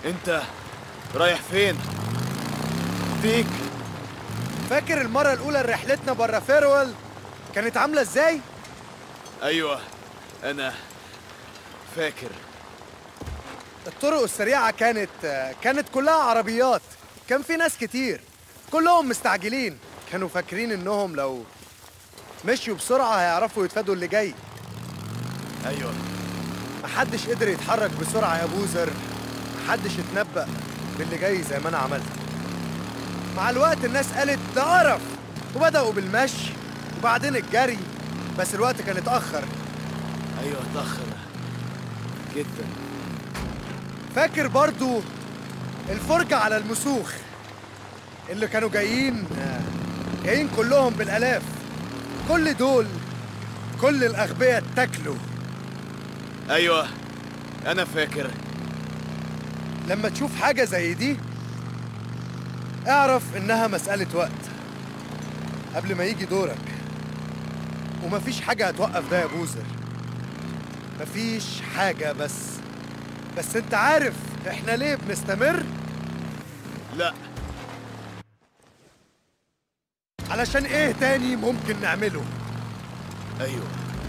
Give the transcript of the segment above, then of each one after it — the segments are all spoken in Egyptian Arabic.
انت رايح فين؟ ديك فاكر المرة الأولى رحلتنا برا فيرول كانت عاملة ازاي؟ ايوه انا فاكر الطرق السريعة كانت كانت كلها عربيات كان في ناس كتير كلهم مستعجلين كانوا فاكرين انهم لو مشيوا بسرعة هيعرفوا يتفادوا اللي جاي ايوه محدش قدر يتحرك بسرعة يا بوزر محدش اتنبأ باللي جاي زي ما انا عملت مع الوقت الناس قالت ده قرف وبدأوا بالمشي وبعدين الجري بس الوقت كان اتأخر ايوه اتاخر جدا فاكر برضو الفرجة على المسوخ اللي كانوا جايين جايين كلهم بالآلاف كل دول كل الأغبياء اتاكلوا ايوه انا فاكر لما تشوف حاجة زي دي اعرف إنها مسألة وقت قبل ما يجي دورك ومفيش حاجة هتوقف ده يا بوزر مفيش حاجة بس بس انت عارف احنا ليه بنستمر لا علشان ايه تاني ممكن نعمله ايوه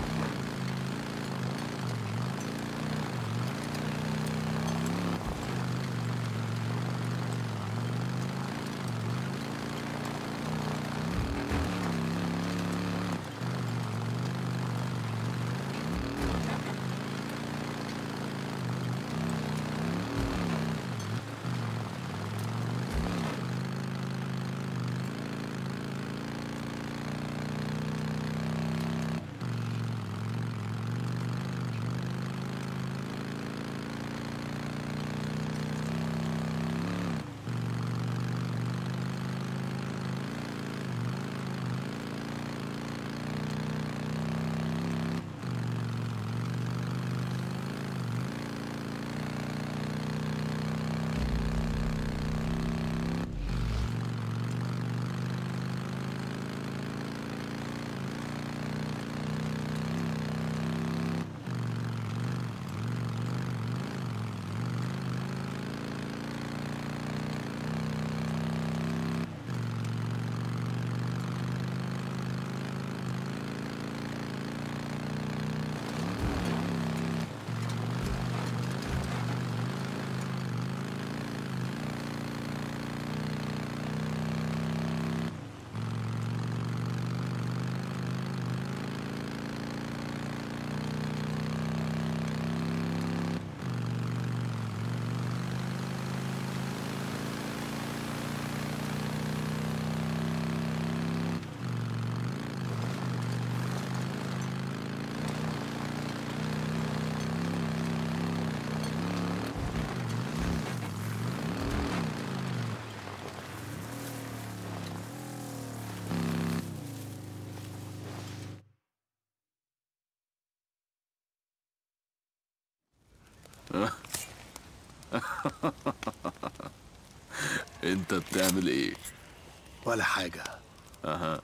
انت بتعمل ايه ولا حاجة اها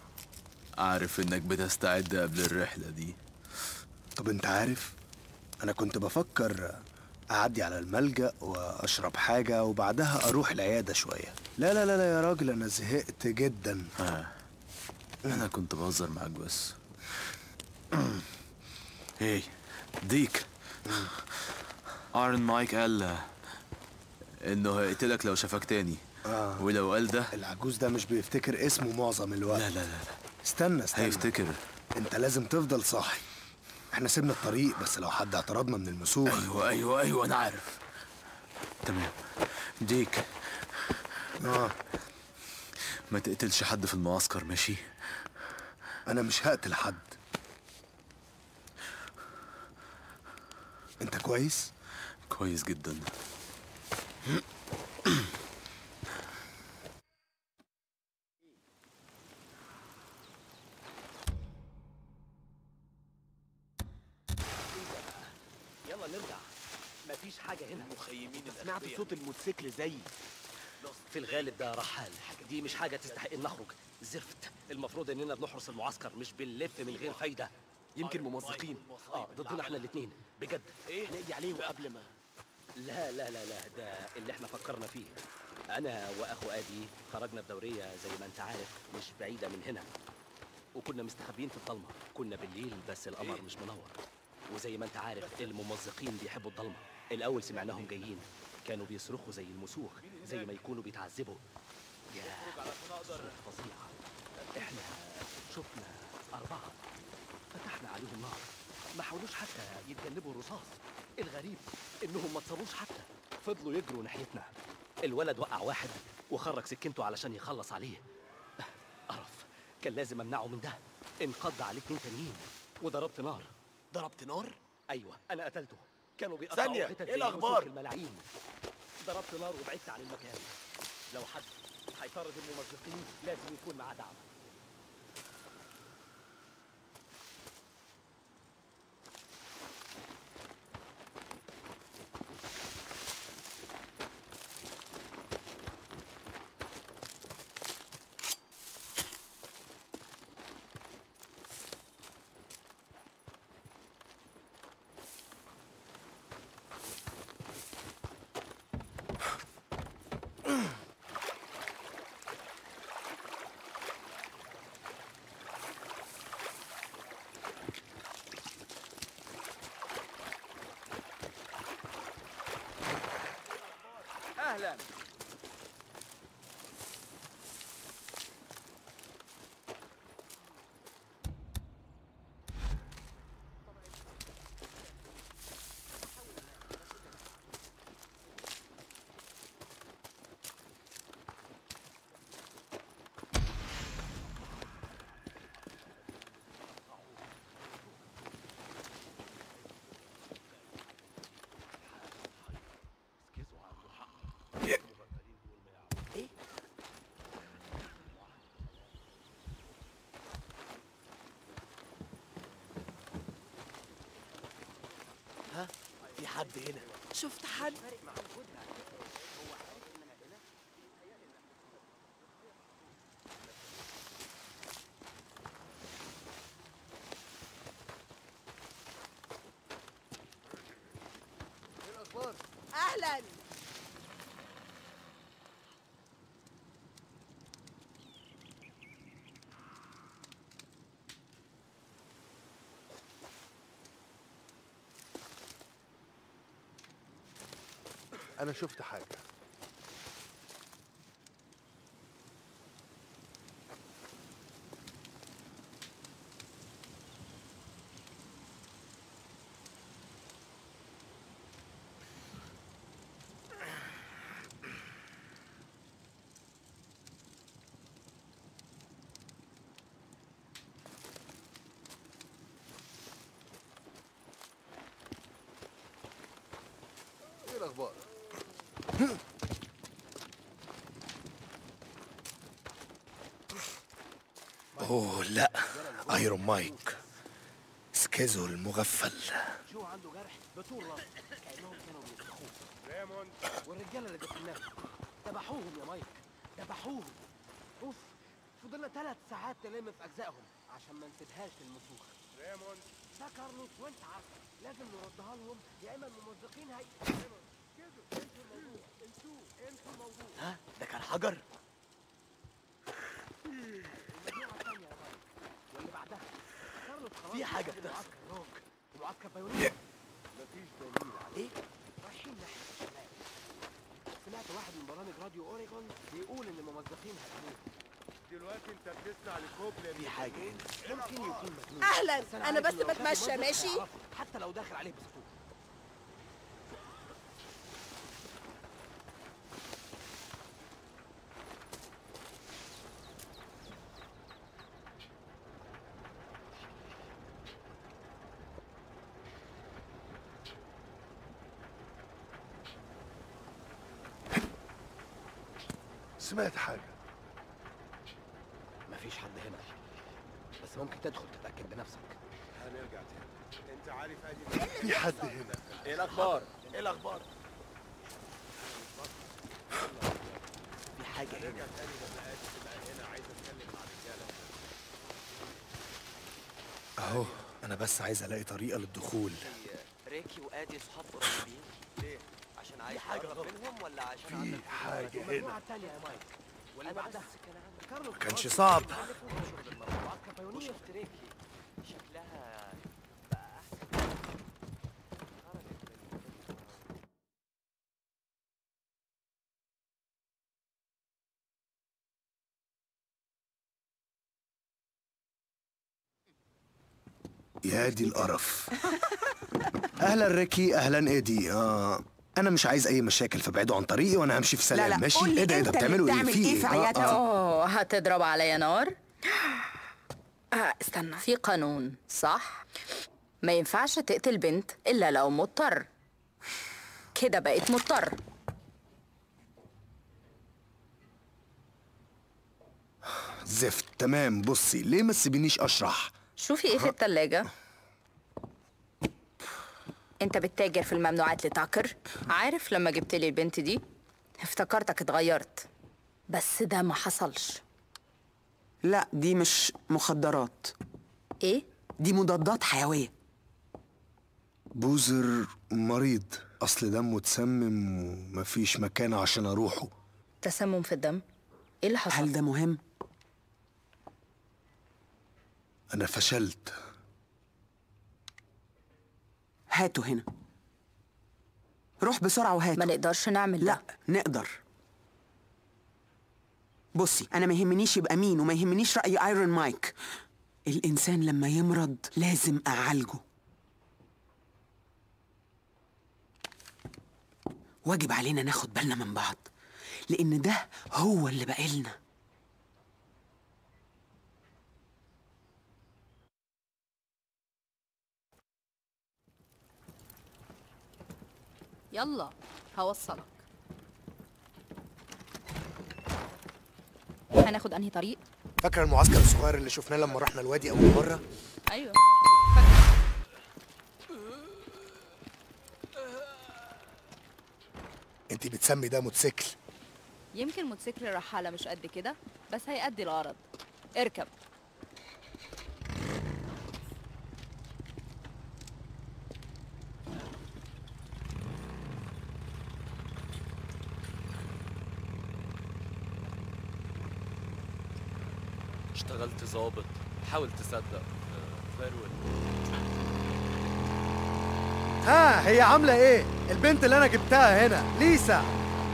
عارف انك بتستعد قبل الرحلة دي طب انت عارف انا كنت بفكر اعدي على الملجأ واشرب حاجة وبعدها اروح العيادة شوية لا لا لا لا يا راجل انا زهقت جدا انا كنت بهزر معاك بس هي ديك ارن مايك قال انه هيقتلك لو شافك تاني آه. ولو قال ده العجوز ده مش بيفتكر اسمه معظم الوقت لا لا لا, لا. استنى استنى هيفتكر انت لازم تفضل صاحي احنا سيبنا الطريق بس لو حد اعترضنا من المسوق ايوه ايوه ايوه انا عارف تمام ديك اه ما تقتلش حد في المعسكر ماشي انا مش هقتل حد انت كويس كويس جدا يلا نرجع مفيش حاجة هنا مخيمين سمعت صوت الموتوسيكل زي في الغالب ده رحال دي مش حاجة تستحق ان نخرج زفت المفروض اننا بنحرس المعسكر مش بنلف من غير فايدة يمكن ممزقين اه ضدنا احنا الاتنين بجد ايه نقضي عليهم قبل ما لا لا لا لا ده اللي احنا فكرنا فيه انا واخو ادي خرجنا في دوريه زي ما انت عارف مش بعيده من هنا وكنا مستخبيين في الضلمه كنا بالليل بس القمر مش منور وزي ما انت عارف الممزقين بيحبوا الضلمه الاول سمعناهم جايين كانوا بيصرخوا زي المسوخ زي ما يكونوا بيتعذبوا يا صوت فظيع احنا شفنا اربعه فتحنا عليهم نار ما حاولوش حتى يتجنبوا الرصاص الغريب انهم ما اتصابوش حتى فضلوا يجروا ناحيتنا الولد وقع واحد وخرج سكينته علشان يخلص عليه قرف كان لازم امنعه من ده انقض عليه اتنين تانيين وضربت نار ضربت نار ايوه انا قتلته كانوا بيقطعوا ثانية، حتت إيه زي الأخبار؟ مسوخ الملاعين ضربت نار وبعدت عن المكان لو حد هيطارد الممزقين لازم يكون معاه دعم اهلا ها في حد هنا شفت حد ايه الاخبار اهلا انا شفت حاجه ايه الاخبار اوه لا ايرون مايك سكيزو المغفل جو عنده جرح بطول راسه كانهم كانوا بيصرخوه ريموند والرجاله اللي دفناهم ذبحوهم يا مايك ذبحوهم اوف فضلنا ثلاث ساعات نلم في اجزائهم عشان ما نسيبهاش للمسوخ ريموند ده كارلوس وانت عارف لازم نردها لهم يا اما الممزقين هي ريموند كده انتوا الموضوع انتوا انتوا الموضوع ها ده كان حجر المجموعه الثانيه يا مايك واللي بعدها كارلوس خلاص في حاجة دخل بتحصل. معسكر روك ومعسكر بايونيك مفيش دليل على ايه رايحين ناحية الشمال سمعت واحد من برامج راديو اوريجون بيقول ان الممزقين هيقتلوه دلوقتي انت بتسمع لكوبل في حاجه هنا ممكن يكون مجنون أهلاً، بس أنا عارف بس إن لو شاف بتمشى، ممزق ماشي؟ هيعرفه، حتى لو داخل عليه بسكوت سمعت حاجه مفيش حد هنا بس ممكن تدخل تتاكد بنفسك هنرجع تاني انت عارف ادي في حد هنا ايه الاخبار ايه الاخبار في حاجه هنا تاني لما ادي تبقى هنا عايز اتكلم مع رجاله اهو انا بس عايز الاقي طريقه للدخول ريكي وادي صحاب قريبين ليه؟ عشان عشان عايز تقرب منهم ولا عشان عندك في حاجة هنا المجموعة التانية يا مايك واللي بعدها كارلوس كانش صعب شفت ريكي شكلها بقى احسن خرجت من يا دي القرف اهلا ريكي اهلا ايدي آه. انا مش عايز اي مشاكل فابعدوا عن طريقي وانا همشي في سلام لا لا ماشي قولي ايه ده ايه ده انت اللي بتعملوا ايه بتعمل في ايه في آه، حياتك آه. اوه هتضرب عليا نار آه استنى في قانون صح ما ينفعش تقتل بنت الا لو مضطر كده بقيت مضطر زفت تمام بصي ليه ما تسيبينيش اشرح شوفي ايه في التلاجة انت بتتاجر في الممنوعات لتاكر عارف لما جبت لي البنت دي افتكرتك اتغيرت بس ده ما حصلش لا دي مش مخدرات ايه دي مضادات حيوية بوزر مريض اصل دمه اتسمم ومفيش مكان عشان اروحه تسمم في الدم ايه اللي حصل هل ده مهم؟ انا فشلت هاته هنا روح بسرعة وهاته ما نقدرش نعمل ده لا نقدر بصي أنا ما يهمنيش يبقى مين وما يهمنيش رأي ايرون مايك الإنسان لما يمرض لازم أعالجه واجب علينا ناخد بالنا من بعض لأن ده هو اللي بقالنا يلا هوصلك هناخد انهي طريق فاكره المعسكر الصغير اللي شفناه لما رحنا الوادي اول مره ايوه انت بتسمي ده موتوسيكل يمكن موتوسيكل الرحالة مش قد كده بس هيأدي الغرض اركب اشتغلت ظابط حاول تصدق فيرويل ها هي عامله ايه البنت اللي انا جبتها هنا ليسا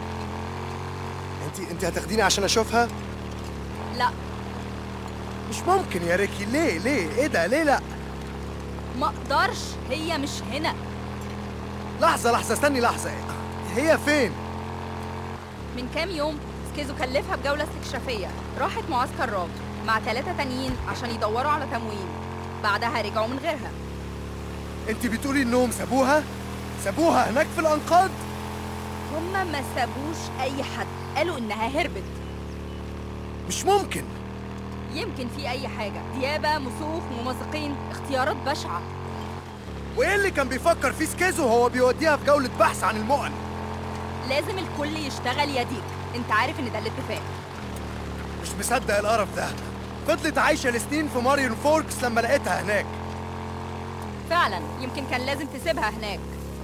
انت انت هتاخديني عشان اشوفها لا مش ممكن يا ريكي ليه ليه ايه ده ليه لا ما اقدرش هي مش هنا لحظه لحظه استني لحظه هي فين من كام يوم سكيزو كلفها بجولة استكشافية راحت معسكر راب مع ثلاثة تانيين عشان يدوروا على تموين بعدها رجعوا من غيرها انت بتقولي انهم سابوها سابوها هناك في الانقاض هما ما سابوش أي حد قالوا إنها هربت مش ممكن يمكن في أي حاجة ديابة مسوخ ممزقين اختيارات بشعة وايه اللي كان بيفكر فيه سكيزو وهو بيوديها في جوله بحث عن المؤن لازم الكل يشتغل يديك انت عارف ان ده الاتفاق مش مصدق القرف ده فضلت عايشه لسنين في ماريون فوركس لما لقيتها هناك فعلا يمكن كان لازم تسيبها هناك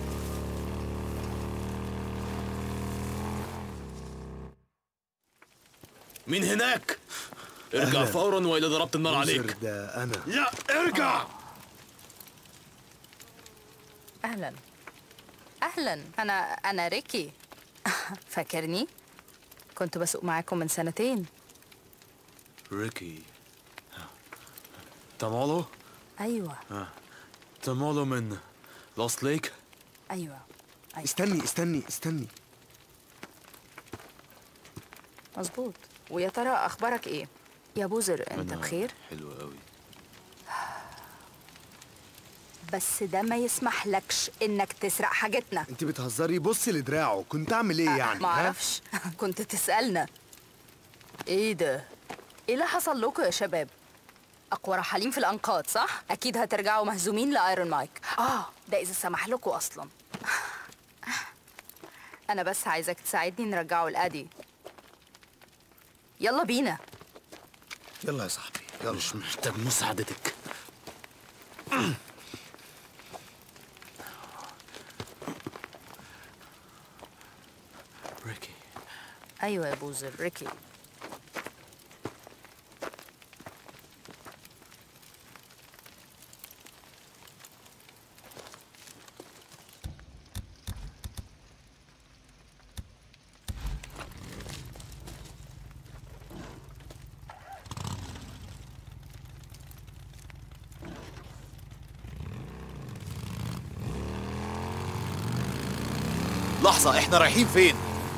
مين هناك؟ ارجع فورا والا ضربت النار بوزر عليك ده انا لا ارجع اهلا اهلا انا انا ريكي فاكرني كنت بسوق معاكم من سنتين ريكي تمالو ايوه تمالو من لوست ليك ايوه ايوه استني استني استني مظبوط ويا ترى اخبارك ايه يا بوزر انت أنا بخير حلو قوي بس ده ما يسمح لكش انك تسرق حاجتنا انت بتهزري بصي لدراعه كنت اعمل ايه يعني ما ها؟ اعرفش كنت تسالنا ايه ده ايه اللي حصل لكم يا شباب اقوى رحالين في الانقاض صح اكيد هترجعوا مهزومين لايرون مايك اه ده اذا سمح لكم اصلا انا بس عايزك تساعدني نرجعه لادي يلا بينا يلا يا صاحبي يلا مش محتاج مساعدتك ايوه يا بوزر ريكي لحظة احنا رايحين فين؟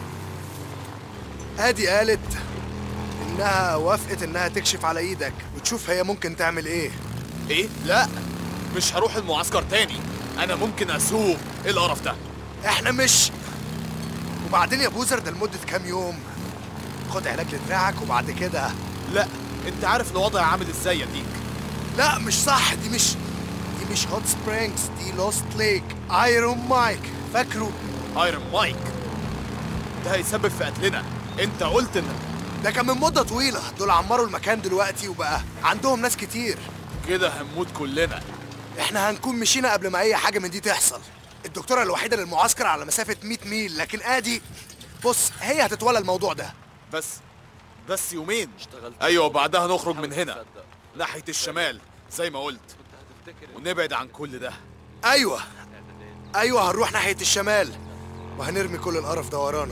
ادي قالت انها وافقت انها تكشف على ايدك وتشوف هي ممكن تعمل ايه ايه؟ لا مش هروح المعسكر تاني انا ممكن اسوق ايه القرف ده؟ احنا مش وبعدين يا بوزر ده لمدة كام يوم خد علاج لدراعك وبعد كده لا انت عارف الوضع عامل ازاي يا ديك لا مش صح دي مش دي مش هوت سبرينجز دي لوست ليك ايرون مايك فاكره ايرون مايك ده هيسبب في قتلنا انت قلت ان ده كان من مدة طويلة دول عمروا المكان دلوقتي وبقى عندهم ناس كتير كده هنموت كلنا احنا هنكون مشينا قبل ما اي حاجة من دي تحصل الدكتورة الوحيدة للمعسكر على مسافة 100 ميل لكن ادي بص هي هتتولى الموضوع ده بس بس يومين ايوه بعدها نخرج من هنا ناحية الشمال زي ما قلت ونبعد عن كل ده ايوه ايوه هنروح ناحية الشمال وهنرمي كل القرف ده ورانا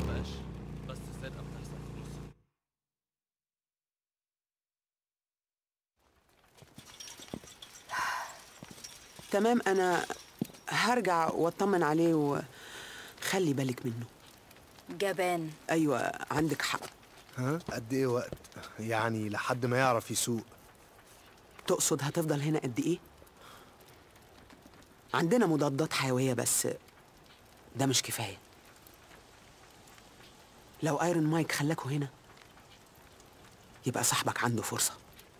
تمام انا هرجع واطمن عليه وخلي بالك منه جبان ايوه عندك حق ها قد ايه وقت يعني لحد ما يعرف يسوق تقصد هتفضل هنا قد ايه عندنا مضادات حيويه بس ده مش كفايه لو ايرون مايك خلاكوا هنا يبقى صاحبك عنده فرصه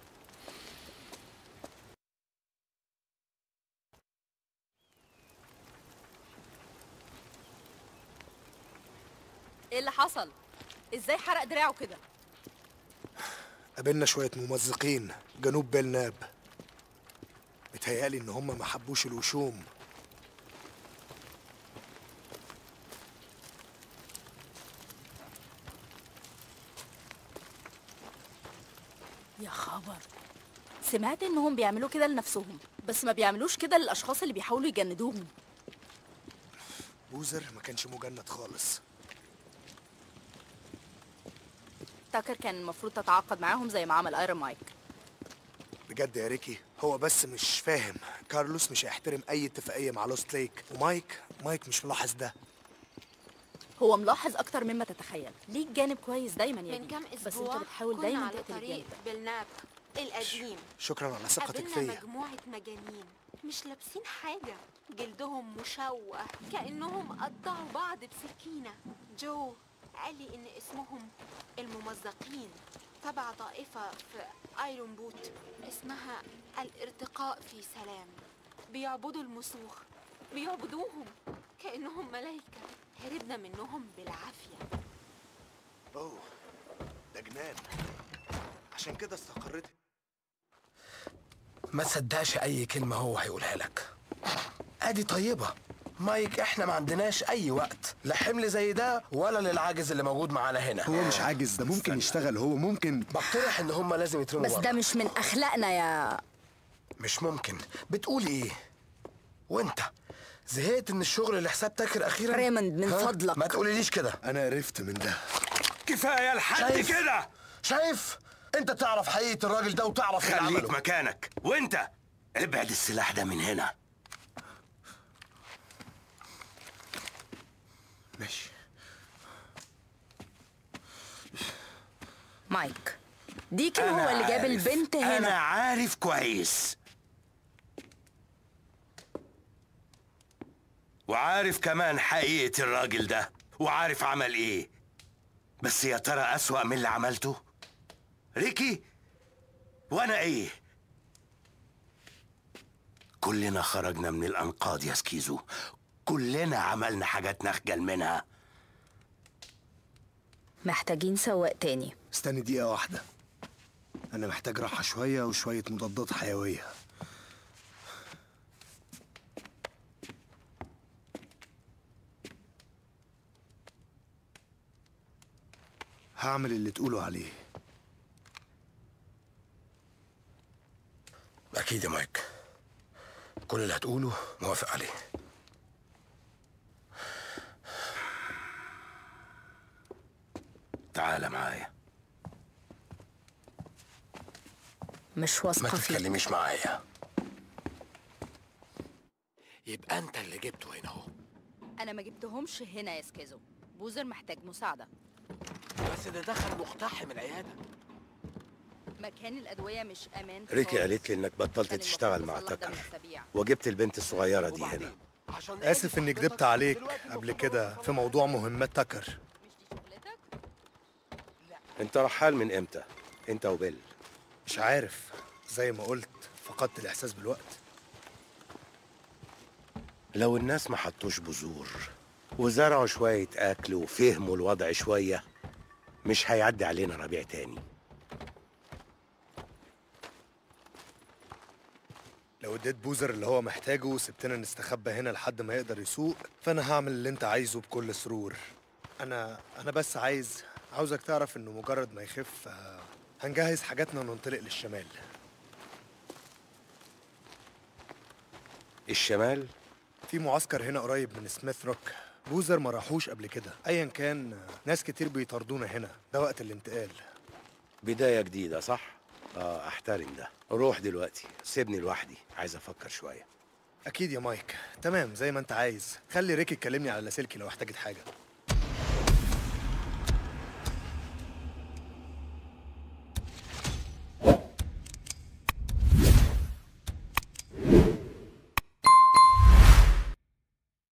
ايه اللي حصل ازاي حرق دراعه كده قابلنا شوية ممزقين جنوب بلناب بيتهيألي إن هم ما حبوش الوشوم يا خبر سمعت انهم بيعملوا كده لنفسهم بس ما بيعملوش كده للاشخاص اللي بيحاولوا يجندوهم بوزر ما كانش مجند خالص تاكر كان المفروض تتعاقد معاهم زي ما عمل ايرون مايك بجد يا ريكي هو بس مش فاهم كارلوس مش هيحترم أي اتفاقية مع لوست ليك ومايك مايك مش ملاحظ ده هو ملاحظ اكتر مما تتخيل ليك جانب كويس دايما يا من بيه. كام بس اسبوع انت بتحاول كنا دايما على تقتل طريق الجانب ده بالناب القديم شكرا على ثقتك قابلنا فيا مجموعة مجانين مش لابسين حاجة جلدهم مشوه كأنهم قطعوا بعض بسكينة جو قال لي إن اسمهم الممزقين تبع طائفة في ايرون بوت اسمها الارتقاء في سلام بيعبدوا المسوخ بيعبدوهم كأنهم ملايكة هربنا منهم بالعافية أوه ده جنان عشان كده استقريت ما تصدقش اي كلمه هو هيقولها لك ادي طيبه مايك احنا ما عندناش اي وقت لا حمل زي ده ولا للعاجز اللي موجود معانا هنا هو مش عاجز ده ممكن يشتغل هو ممكن بقترح ان هم لازم يترموا بس بره. ده مش من اخلاقنا يا مش ممكن بتقولي ايه وانت زهقت من الشغل لحساب تاكر اخيرا ريموند، من ها؟ فضلك. ما تقوليليش كده انا قرفت من ده كفايه لحد شايف؟ كده شايف انت تعرف حقيقه الراجل ده وتعرف اللي خليك عمله مكانك وانت ابعد السلاح ده من هنا ماشي مايك ديكن هو اللي جاب عارف. البنت انا هنا عارف كويس وعارف كمان حقيقة الراجل ده وعارف عمل ايه بس يا ترى أسوأ من اللي عملته ريكي وانا ايه كلنا خرجنا من الانقاض يا سكيزو كلنا عملنا حاجات نخجل منها محتاجين سواق تاني استني دقيقة واحدة أنا محتاج راحة شوية وشوية مضادات حيوية هعمل اللي تقولوا عليه اكيد يا مايك كل اللي هتقوله موافق عليه تعال معايا مش ما واثقة فيك تتكلميش معايا يبقى انت اللي جبته هنا اهو انا ما جبتهمش هنا يا سكيزو بوزر محتاج مساعده بس ده دخل مقتحم العياده مكان الادويه مش امان ريكي خالص. قالت لي انك بطلت كان تشتغل المفروض مع أصلح ده تكر من أسابيع. وجبت البنت الصغيرة دي هنا آسف إني كدبت عليك قبل كده في موضوع مهمات تكر انت رحال من امتى انت وبيل مش عارف زي ما قلت فقدت الإحساس بالوقت لو الناس ما حطوش بذور وزرعوا شوية أكل وفهموا الوضع شوية مش هيعدي علينا ربيع تاني لو اديت بوزر اللي هو محتاجه وسبتنا نستخبى هنا لحد ما يقدر يسوق فأنا هعمل اللي أنت عايزه بكل سرور أنا أنا بس عايز عاوزك تعرف إنه مجرد ما يخف آه، هنجهز حاجاتنا وننطلق للشمال الشمال في معسكر هنا قريب من سميث روك بوزر ما راحوش قبل كده ايا كان آه، ناس كتير بيطاردونا هنا ده وقت الانتقال بداية جديدة صح؟ اه احترم ده روح دلوقتي سيبني لوحدي عايز افكر شوية اكيد يا مايك تمام زي ما انت عايز خلي ريكي يكلمني على لاسلكي لو احتاجت حاجه